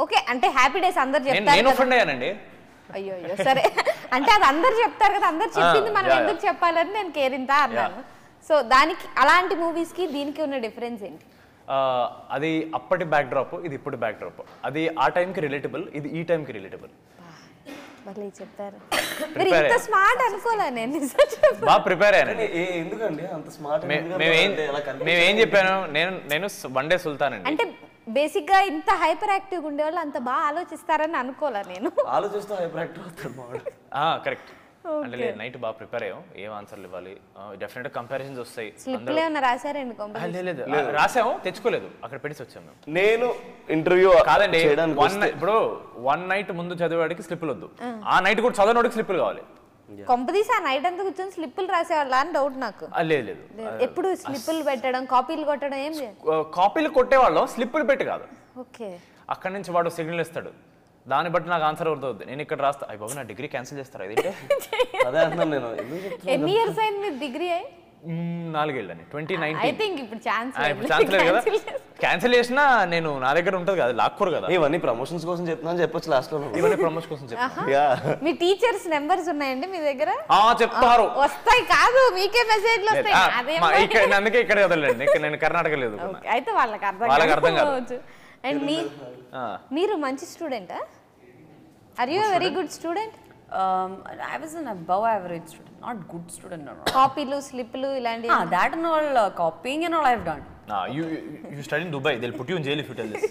Okay అంటే happy days అందరు నేను చెప్తారు నేను కదా. ఒఫెండ్ అయ్యానండి అయ్యో అయ్యో సరే అంటే అది అందరు చెప్తారు కదా అందరు చెప్పింది మనం yeah, ఎందుకు చెప్పాలని నేను కేరింతా అన్నాను సో దానికి అలాంటి మూవీస్ కి దీనికి ఉన్న డిఫరెన్స్ ఏంటి ఆ, అది అప్పటి బ్యాక్ డ్రాప్ ఇది ఇప్పుడు బ్యాక్ డ్రాప్ అది ఆ టైంకి రిలేటబుల్ ఇది ఈ టైంకి రిలేటబుల్ భలే చెప్పారు మీరు Prepare ఇంత అయ్యా. స్మార్ట్ అనుకోలే నేను నిజం చెప్పు. బాగా ప్రిపేర్ అయ్యానండి ఏ ఎందుకండి అంత స్మార్ట్ మే- మేమేం మేమేం చెప్పాను నేను నేను వన్ డే సుల్తాన్ అండి అంటే బేసిక్ గా ఇంత హైపర్ యాక్టివ్ ఉండేవాళ్ళు అంత బాగా ఆలోచిస్తారని అనుకోలే నేను ఆలోచిస్తూ హైపర్ యాక్టివ్ అవుతాడు మావాడు కరెక్ట్ అంటే లేదు నైట్ బాగా ప్రిపేర్ అయ్యాం ఏం ఆన్సర్లు ఇవ్వాలి డెఫినెట్ కంపారిజన్స్ వస్తాయి స్లిప్ ఏమన్నా రాశారండి కొంప ఆ, లేదు లేదు. ఆ, రాసాము తెచ్చుకోలేదు అక్కడ పెట్టి వచ్చాం మేము నేను ఇంటర్వ్యూ కాదండి చేయడానికి వన్ ఇప్పుడు వన్ నైట్ ముందు చదివేవాడికి స్లిప్పులు వద్దు ఆ నైట్ కూడా చదవనోడికి స్లిప్పులు కావాలి కొంపదీసి ఆ నైట్ అంతా కూర్చొని స్లిప్పులు రాసేవాళ్ళ అని డౌట్ నాకు ఆ, లేదు లేదు ఎప్పుడు స్లిప్పులు పెట్టడం కాపీలు కొట్టడం ఏం లేదు ఆ, కాపీలు కొట్టేవాళ్ళం స్లిప్పులు పెట్టి కాదు ఓకే అక్కడి నుంచి వాడు సిగ్నల్ ఇస్తాడు దాన్ని బట్టి నాకు ఆన్సర్ అవుతుంది నేను ఇక్కడ రాస్తా అయ్యి బాబు నా డిగ్రీ క్యాన్సిల్ చేస్తారా ఇదంటే అదే అంటున్నాను నేను ఎందుకు చెప్తున్నా? ఎన్ని ఇయర్స్ అయింది మీరు డిగ్రీ అయ్యి నాలుగేళ్ళని ట్వంటీ ఐ నైన్టీన్ థింక్ ఇప్పుడు ఛాన్స్ ఇప్పుడు ఛాన్స్ లేదు కదా క్యాన్సిల్ చేసినా నేను నా దగ్గర ఉంటుంది కదా లాక్కోరు కదా ఇవన్నీ ప్రమోషన్స్ కోసం చెప్తున్నాను చెప్పొచ్చు లాస్ట్ లో నువ్వు. ఇవన్నీ ప్రమోషన్ కోసం చెప్తా యా మీ టీచర్స్ నెంబర్స్ ఉన్నాయండి మీ దగ్గర ఆ, చెప్తారు వస్తాయి కాదు మీకే మెసేజ్లు లేదు. వస్తాయి ఆ, అదేం మా- ఇక్కడ అందుకే ఇక్కడ వదలండి ఇక్కడ నేను కర్ణాటక లేదు ఓకే అయితే వాళ్ళకి అర్థం వాళ్ళకి అర్థం కాదు. కావచ్చు అండ్ మీ మీరు మంచి స్టూడెంటా are you very good student Um, I was an above average student, not good student. No, no. కాపీలు స్లిప్లు ఇలాంటివి Ah, that and all uh, copying and all I've done. You you study in Dubai they'll put you in jail if you tell this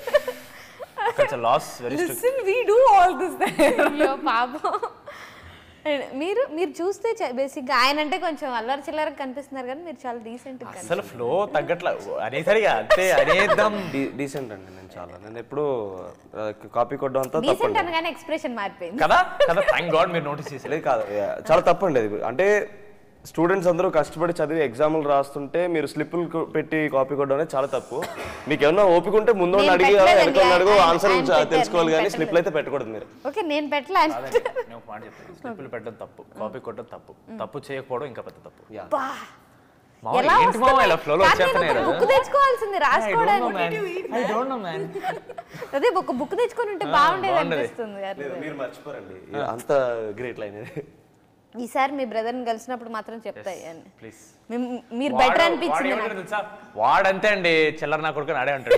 అక్కడ laws very strict Listen, we do all this there. అయ్యో పాపం And మీరు మీరు చూస్తే బేసిక్గా ఆయన అంటే కొంచెం అల్లరి చిల్లరగా కనిపిస్తున్నారు కానీ మీరు చాలా డీసెంట్ అసలు ఫ్లో తగ్గట్ల అనేసరిగా అంతే అనేద్దాం డీసెంట్ అండి నేను చాలా నేను ఎప్పుడు కాపీ కొట్టడం అంతా డీసెంట్ తప్పండి అనగానే ఎక్స్ప్రెషన్ మారిపోయింది కదా కదా థ్యాంక్ గాడ్ మీరు నోటీస్ చేసేది లేదు కాదు యా, చాలా తప్పండి అది అంటే స్టూడెంట్స్ అందరూ కష్టపడి చదివి ఎగ్జామ్లు రాస్తుంటే మీరు స్లిప్పులు కొ- పెట్టి కాపీ కొట్టడం అనేది చాలా తప్పు మీకు ఏమన్నా ఓపిక ఉంటే ముందు నేను అడిగి పెట్టలేదండి. వెనకాల అడుగు ఆయన- ఆన్సర్ ఆయన పెట్టారు, తెలుసుకోవాలి నేను కానీ పెట్టలేదు. స్లిప్లు అయితే పెట్టకూడదు మీరు ఓకే నేను పెట్టలే నేను ఒక మాట చెప్తాను స్లిప్పులు పెట్టడం తప్పు కాపీ కొట్టడం తప్పు తప్పు చేయకపోవడం ఇంకా పెద్ద తప్పు యా బా. మామ, ఎలా ఏంటి మామ ఇలా flow లో వస్తున్నాయి? కానీ వచ్చేస్తున్నాయి నేను ఒక కదా? బుక్ తెచ్చుకోవాల్సింది రాసుకోవడానికి I don't know, man. అదే ఒక బుక్ తెచ్చుకొని ఉంటే బాగుండేది బాగుండేది. అనిపిస్తుంది లేదు, మీరు మర్చిపోరండి అంత గ్రేట్ లైన్ ఇది ఈసారి మీ బ్రదర్ని కలిసినప్పుడు మాత్రం చెప్తాయి అని ప్లీజ్ మీ- మీరు బెటర్ అనిపించింది నాకు. తెలుసా వాడంతే అండి చిల్లర నా కొడుకు ఆడే ఉంటాడు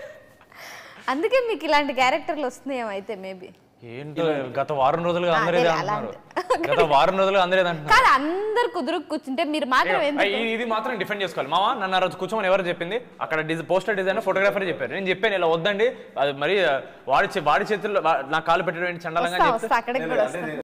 అందుకే మీకు ఇలాంటి క్యారెక్టర్లు వస్తున్నాయేమో అయితే మేబీ ఏంటో గత వారం రోజులుగా అందరూ ఇదే అదే, అంటున్నారు గత వారం రోజులుగా అందరూ ఇదే అంటున్నారు కాదు అందరు కుదురు కూర్చుంటే మీరు మాత్రం అయ్యో, ఎందుకు ఇది- ఇది మాత్రం డిఫెండ్ చేసుకోవాలి మామ నన్ను ఆ రోజు కూర్చోమని ఎవరు చెప్పింది అక్కడ డిజ పోస్టర్ డిజైన్ ఫోటోగ్రాఫర్ చెప్పారు నేను చెప్పాను ఇలా వద్దండి అది మరి వాడి చే- వాడి చేతుల్లో వా- నా కాలు పెట్టడం ఏంటి చండాలంగా వస్తా చెప్తే వస్తా అక్కడికి కూడా వస్తా